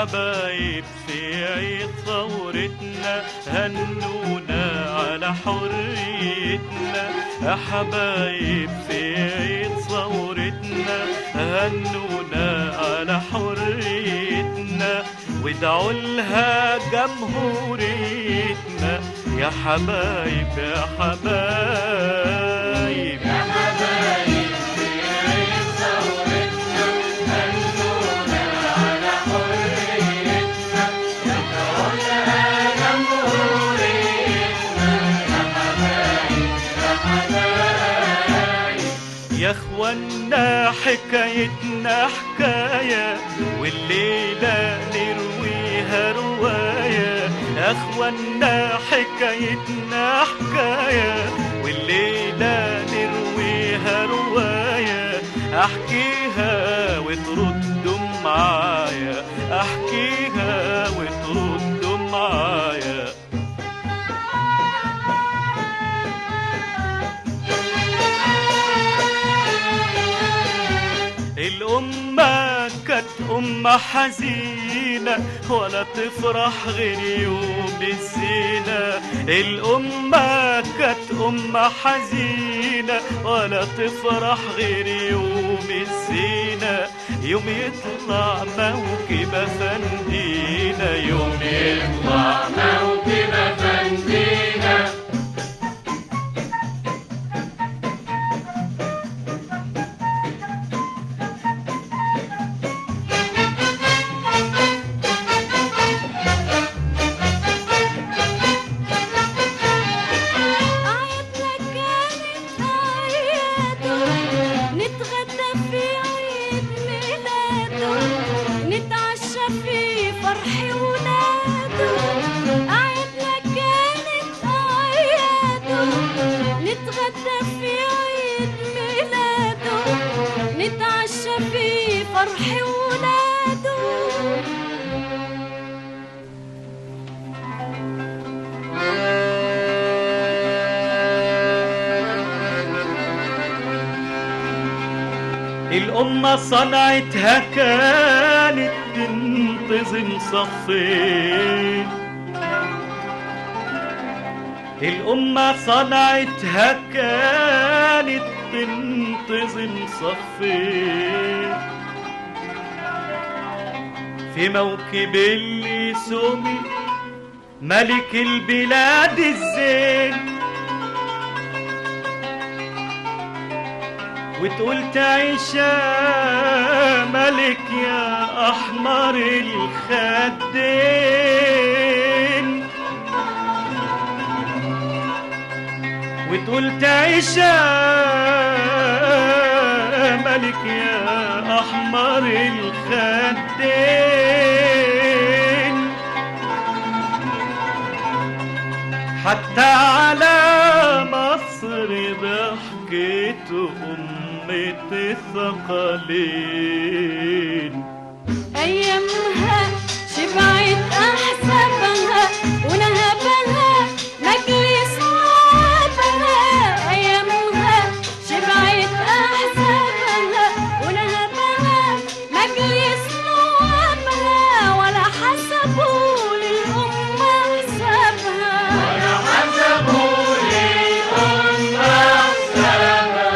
حبايب في عيد ثورتنا هنونا على حريتنا يا حبايب في عيد ثورتنا هنونا على حريتنا وادعوا لها جمهوريتنا يا حبايب يا حبايب يا حبايب في عيد ثورتنا هنونا على حريتنا يدعونا جمهوريتنا يا حبايب يا حبايب يا اخوانا حكايتنا حكاية والليلة نرويها رواية يا اخوانا حكايتنا حكاية والليلة نرويها رواية احكيها وتردوا معايا احكيها وتردوا معايا الأمة كانت أمة حزينة ولا تفرح غير يوم الزينة الأمة كانت أمة حزينة ولا تفرح غير يوم الزينة يوم يطلع موكب أفندينا يوم يطلع موكب فندينا عيدنا كانت أعياده نتغدى في عيد ميلاده نتعشى في فرح ولاده عيدنا كانت أعياده نتغدى في عيد ميلاده نتعشى في فرح ولاده الأمة صنعتها كانت تنتظم صفين الأمة صنعتها كانت تنتظم صفين في موكب اللي سمي ملك البلاد الزين وتقول تعيش يا ملك يا احمر الخدين وتقول تعيش يا ملك يا احمر الخدين حتى على مصر ضحكت أمة الثقلين أيامها شبعت أحسابها ونهبها مجلس نوابها أيامها شبعت أحسابها ونهبها مجلس نوابها ولا حسبوا للأمة حسابها ولا حسبوا للأمة حسابها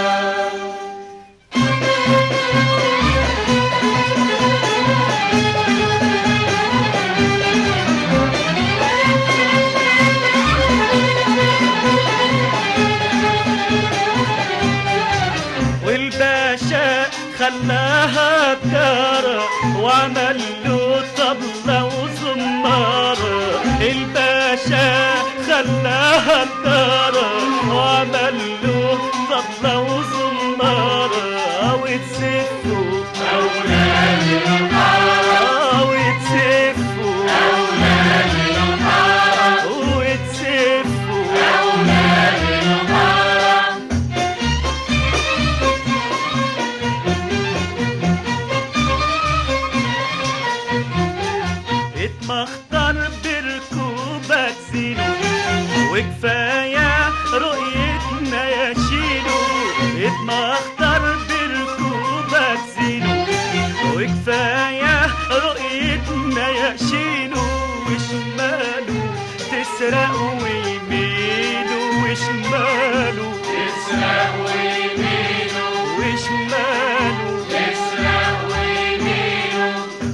والباشا خلاها بتارة وعمل له طبلة وزمارة الباشا خلاها بتارة وعمل له طبلة وزمارة وتسفوا أولاد الحارة وتسفوا أولاد الحارة وتسفوا أولاد الحارة اتمختار بركوبك زينو وكفاية رؤيتنا يا شيلو اتمختار بركوبك زينو وكفاية رؤيتنا يسرق ويمينه وشماله يسرق ويمينه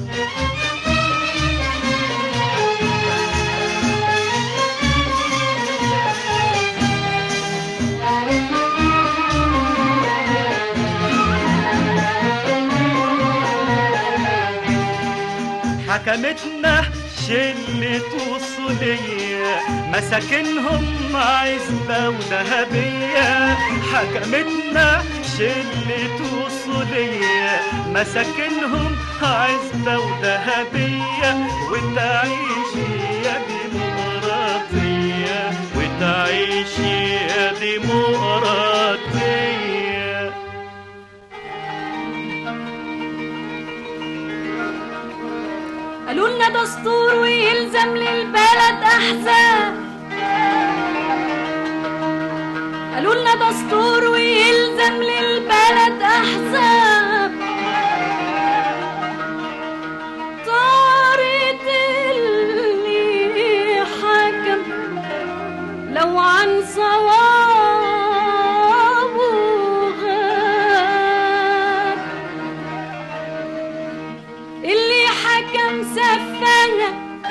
حكمتنا شلة وصولية مساكنهم عزبة وذهبية حكمتنا شلة وصولية مساكنهم عزبة وذهبية وتعيش يا ديمقراطية وتعيش يا ديمقراطية قالوا لنا دستور ويلزم للبلد احزاب قالوا لنا دستور ويلزم للبلد احزاب طارت اللي حكم لو عن صواب غاب اللي حكم سفنا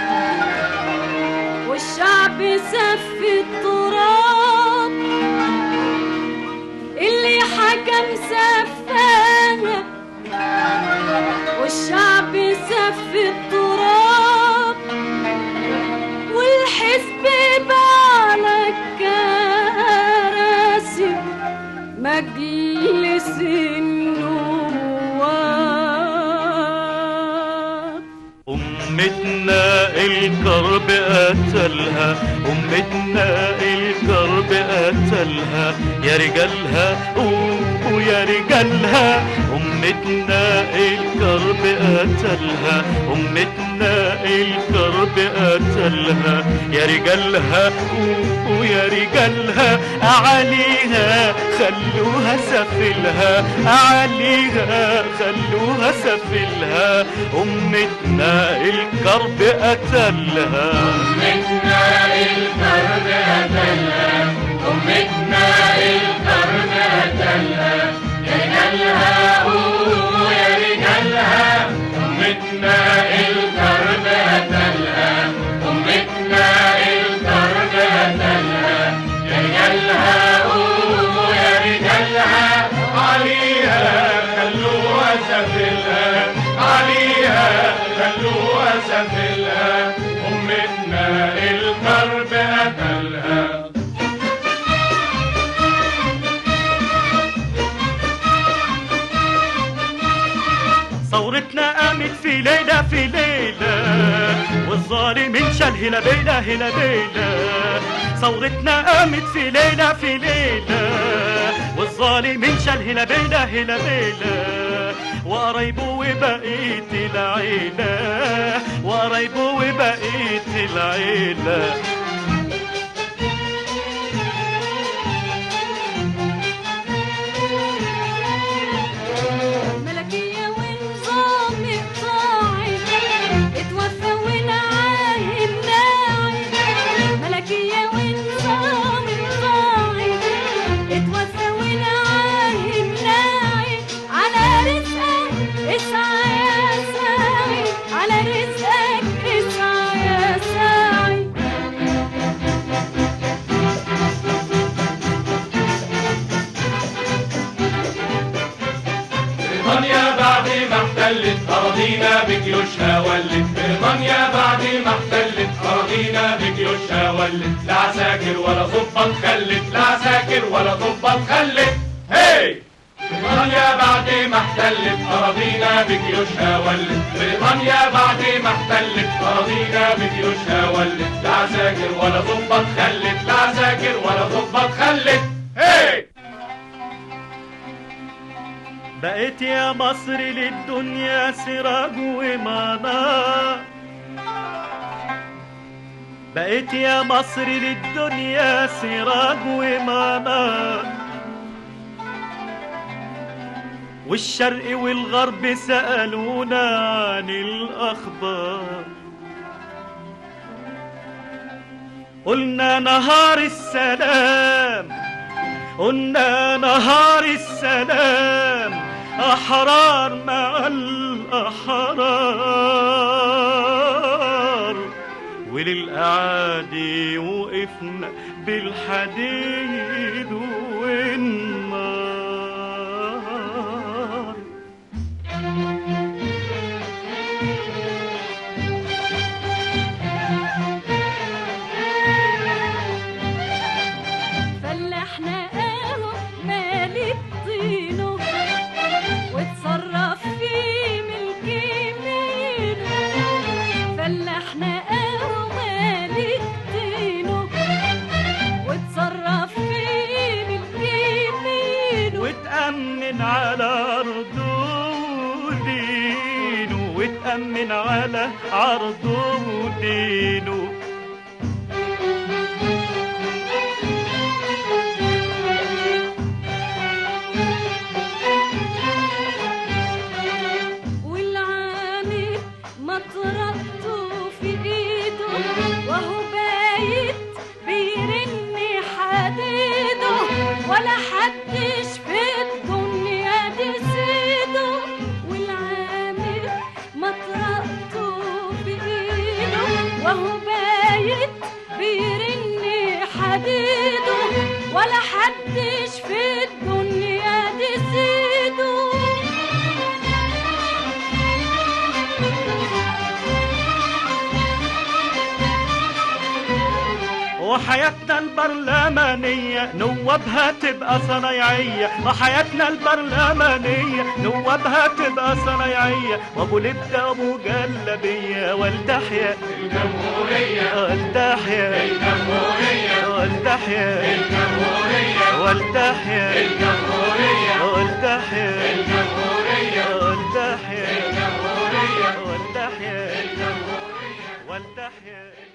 والشعب سف التراب اللي حكم سفنا والشعب سف التراب والحزب بالك كراسي مجلس النواب أمتنا الكرب قتلها أمتنا الكرب قتلها يا رجالها قوموا يا رجالها أمتنا الكرب قتلها أمتنا الكرب قتلها يا رجالها قوموا يا رجالها عليها خلوها سفلها عليها خلوها سفلها أمتنا الكرب قتلها أمتنا الكرب قتلها أمتنا الكرب قتلها يا رجالها قوموا يا رجالها أمتنا الكرب قتلها أمتنا الكرب قتلها يا رجالها قوموا يا رجالها عليها خلوها سفلها عليها خلوها سفلها أمتنا الكرب قتلها ثورتنا قامت في ليلة في ليلة والظالمين شال هلا بيلا هلا بيلا ثورتنا قامت في ليلة في ليلة والظالمين شال هلا بيلا هلا بيلا وقرايبه وبقية العيلة وقرايبه وبقية العيلة ملكية ونظام إقطاعي اتوفى ونعاهم ناعي ملكية ونظام إقطاعي اتوفى ونعاهم ناعي على رزقك اسعى يا ساعي على رزقك اسعى يا ساعي بريطانيا بعد ما احتلت أراضينا بجيوشها ولت بريطانيا بعد ما احتلت أراضينا بجيوشها ولت لا عساكر ولا ضباط خلت لا عساكر ولا ضباط خلت هي بريطانيا بعد ما احتلت أراضينا بجيوشها ولت بريطانيا بعد ما احتلت أراضينا بجيوشها ولت لا عساكر ولا ضباط خلت لا عساكر ولا ضباط خلت هي بقيت يا مصر للدنيا سراج ومنار بقيت يا مصر للدنيا سراج ومنار والشرق والغرب سألونا عن الأخبار قلنا نهار السلام قلنا نهار السلام أحرار مع الأحرار وللأعادي وقفنا بالحديد والنار فلحنا قهوة مالت طينه وتصرف فيه ملك يمينه فلحنا قهوة مالت طينه وتصرف فيه ملك يمينه وتأمن على أرضه ودينه وتأمن على عرضه ودينه والعامل مطرقته في ايده وهو بايت بيرن حديده ولا حدش في الدنيا دي سيده والعامل مطرقته في ايده وهو بايت بيرن حديده ولا حدش في الدنيا دي سيده وحياتنا البرلمانية نوابها تبقى صنايعية وحياتنا البرلمانية نوابها تبقى صنايعية وابو لبدة وابو جلبية والتحيا الجمهورية والتحيا الجمهورية والتحيا الجمهورية والتحيا الجمهورية والتحيا الجمهورية والتحيا الجمهورية والتحيا الجمهورية والتحيا